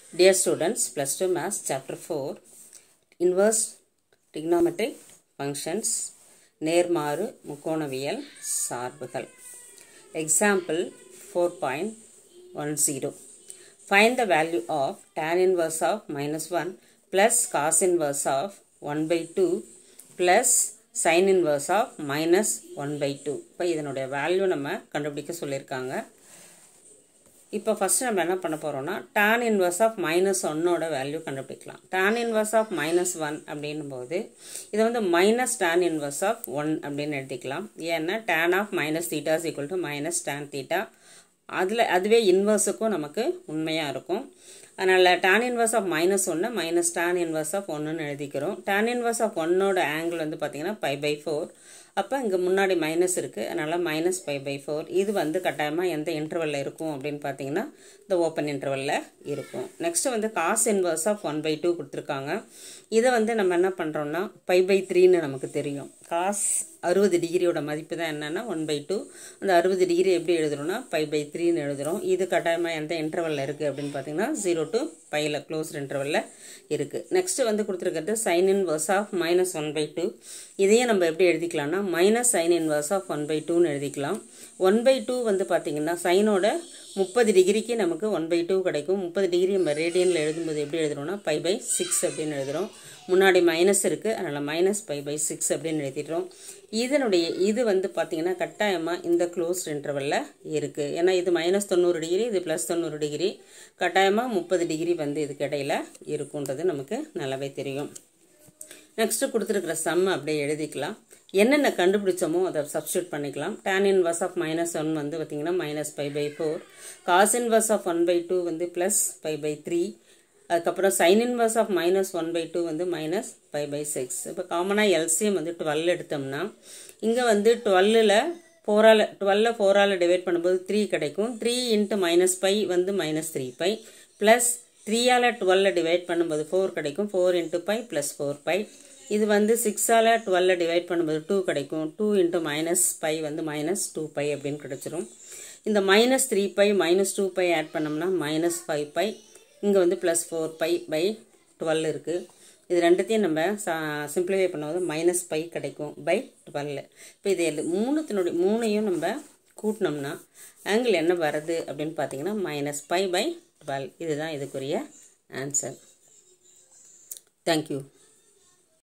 Dear students, plus 2 maths chapter 4, inverse trigonometric functions, நேர்மாறு முக்கோணவியல் சார்புகள் example 4.10 find the value of tan inverse of minus 1 plus cos inverse of 1 by 2 plus sin inverse of minus 1 by 2 இப்போ இதனுடைய value நம்ம கண்டுபிடிக்க சொல்லியிருக்காங்க இப்போ first நம்ம என்ன பண்ண போகிறோம்னா tan இன்வர்ஸ் ஆஃப் மைனஸ் ஒன்னோட வேல்யூ கண்டுபிடிக்கலாம் tan inverse of minus one அப்படின்னும் போது இதை வந்து minus tan inverse of one அப்படின்னு எழுதிக்கலாம் ஏன்னா tan ஆஃப் மைனஸ் theta is equal to minus tan theta அதில் அதுவே இன்வர்ஸுக்கும் நமக்கு உண்மையாக இருக்கும் அதனால் tan இன்வர்ஸ் ஆஃப் மைனஸ் ஒன்று மைனஸ் tan இன்வர்ஸ் ஆஃப் ஒன்றுன்னு எழுதிக்கிறோம் tan இன்வர்ஸ் ஆஃப் ஒன்னோட ஆங்கிள் வந்து பார்த்திங்கன்னா பை பை ஃபோர் அப்போ இங்கே முன்னாடி மைனஸ் இருக்குது அதனால் மைனஸ் பை பை ஃபோர் இது வந்து கட்டாயமாக எந்த இன்டர்வலில் இருக்கும் அப்படின்னு பார்த்தீங்கன்னா இந்த ஓப்பன் இன்டர்வலில் இருக்கும் நெக்ஸ்ட்டு வந்து cos inverse of one by two கொடுத்துருக்காங்க இதை வந்து நம்ம என்ன பண்ணுறோம்னா பை பை த்ரீன்னு நமக்கு தெரியும் காஸ் அறுபது டிகிரியோட மதிப்பு தான் என்னென்னா ஒன் பை டூ அந்த அறுபது டிகிரி எப்படி எழுதுறோம்னா பை பை த்ரீன்னு எழுதுகிறோம் இது கட்டாயமாக எந்த இன்டர்வலில் இருக்குது அப்படின்னு பார்த்தீங்கன்னா ஜீரோ டு பையில் க்ளோஸ் இன்டர்வலில் இருக்குது நெக்ஸ்ட்டு வந்து கொடுத்துருக்கிறது sine inverse of minus one by two இதையும் நம்ம எப்படி எழுதிக்கலாம்னா minus sine inverse of one by டூன்னு எழுதிக்கலாம் ஒன் பை டூ வந்து பார்த்திங்கன்னா சைனோட முப்பது டிகிரிக்கு நமக்கு ஒன் பை டூ கிடைக்கும் முப்பது டிகிரி நம்ம ரேடியனில் எழுதும்போது எப்படி எழுதுறோம்னா பை பை சிக்ஸ் அப்படின்னு எழுதுகிறோம் முன்னாடி மைனஸ் இருக்குது அதனால் மைனஸ் பை பை சிக்ஸ் அப்படின்னு எழுதிடுறோம் இதனுடைய இது வந்து பார்த்திங்கன்னா கட்டாயமாக இந்த க்ளோஸ் இன்டர்வலில் இருக்குது ஏன்னா இது மைனஸ் தொண்ணூறு டிகிரி இது ப்ளஸ் தொண்ணூறு டிகிரி கட்டாயமாக முப்பது டிகிரி வந்து இதுக்கு இடையில் இருக்குன்றது நமக்கு நல்லாவே தெரியும் நெக்ஸ்ட்டு கொடுத்துருக்குற சம் அப்படியே எழுதிக்கலாம் என்னென்ன கண்டுபிடிச்சோமோ அதை சப்ஸ்டியூட் பண்ணிக்கலாம் tan inverse of minus one வந்து பார்த்திங்கன்னா minus five by four cos inverse of one by two வந்து ப்ளஸ் ஃபைவ் பை த்ரீ அதுக்கப்புறம் sine inverse of minus one by two வந்து மைனஸ் ஃபைவ் பை சிக்ஸ் இப்போ காமனாக LCM வந்து twelve எடுத்தோம்னா இங்கே வந்து டுவெல்லில் ஃபோரால் டுவெல்ல ஃபோரால் டிவைட் பண்ணும்போது த்ரீ கிடைக்கும் த்ரீ இன்ட்டு மைனஸ் பை வந்து மைனஸ் த்ரீ பை ப்ளஸ் த்ரீயால் டுவெல்ல டிவைட் பண்ணும்போது ஃபோர் கிடைக்கும் four into pi plus four pi இது வந்து சிக்ஸால் டுவெல்ல டிவைட் பண்ணும்போது டூ கிடைக்கும் டூ இன்ட்டு மைனஸ் பை வந்து மைனஸ் டூ பை அப்படின்னு கிடச்சிரும் இந்த minus three pi minus two pi add பண்ணோம்னா மைனஸ் ஃபைவ் பை இங்கே வந்து plus four pi pi twelve இருக்குது இது ரெண்டுத்தையும் நம்ம சிம்பிளிஃபை பண்ணும்போது மைனஸ் பை கிடைக்கும் பை டுவெல் இப்போ இது மூணுத்தினுடைய மூணையும் நம்ம கூட்டினோம்னா ஆங்கிள் என்ன வருது அப்படின்னு பார்த்தீங்கன்னா மைனஸ் பை பை டுவெல் இதுதான் இதுக்குரிய ஆன்சர் தேங்க்யூ